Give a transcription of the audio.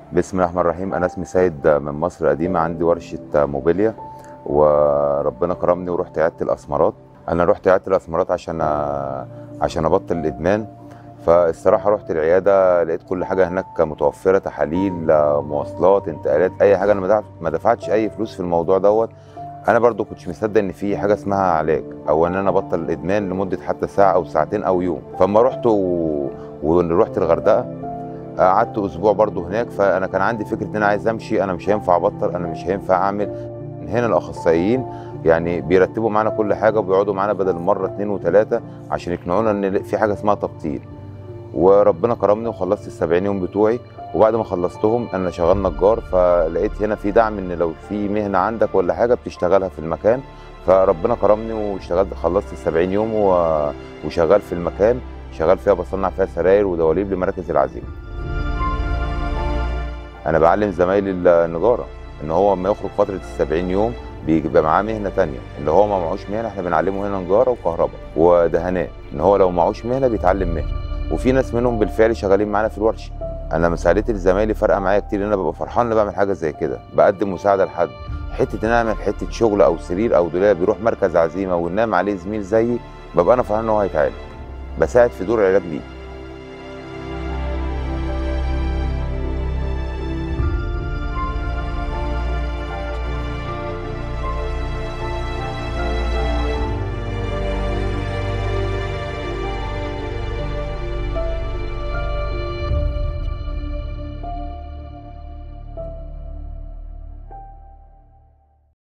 بسم الله الرحمن الرحيم انا اسمي سيد من مصر القديمه عندي ورشه موبيليا وربنا كرمني ورحت عياده الاسمرات انا رحت عياده الاسمرات عشان عشان ابطل الادمان فالصراحه رحت العياده لقيت كل حاجه هناك متوفره تحاليل مواصلات انتقالات اي حاجه انا ما دفعت- ما دفعتش اي فلوس في الموضوع دوت انا برضو كنتش مصدق ان في حاجه اسمها علاج او ان انا ابطل الادمان لمده حتى ساعه او ساعتين او يوم فاما رحت و... ورحت الغردقه قعدت اسبوع برضو هناك فانا كان عندي فكره ان انا عايز امشي انا مش هينفع ابطل انا مش هينفع اعمل هنا الاخصائيين يعني بيرتبوا معانا كل حاجه وبيقعدوا معانا بدل مره اتنين وتلاته عشان يقنعونا ان في حاجه اسمها تبطيل وربنا كرمني وخلصت ال 70 يوم بتوعي وبعد ما خلصتهم انا شغال نجار فلقيت هنا في دعم ان لو في مهنه عندك ولا حاجه بتشتغلها في المكان فربنا كرمني واشتغلت خلصت ال 70 يوم و- وشغال في المكان شغال فيها بصنع فيها سراير ودواليب لمراكز العزيمه انا بعلم زمايلي النجاره ان هو لما يخرج فتره ال 70 يوم بيبقى معاه مهنه تانية اللي هو ما معهوش مهنه احنا بنعلمه هنا نجاره وكهرباء ودهانات ان هو لو معهوش مهنه بيتعلم مهنه وفي ناس منهم بالفعل شغالين معانا في الورشه انا مساعدتي لزمايلي فارقه معايا كتير ان انا ببقى فرحان ان بعمل حاجه زي كده بقدم مساعده لحد حته ان انا اعمل حته شغل او سرير او دولاب يروح مركز عزيمه وينام عليه زميل زيي ببقى انا فرحان ان هو هيتعالج بساعد في دور العلاج ليه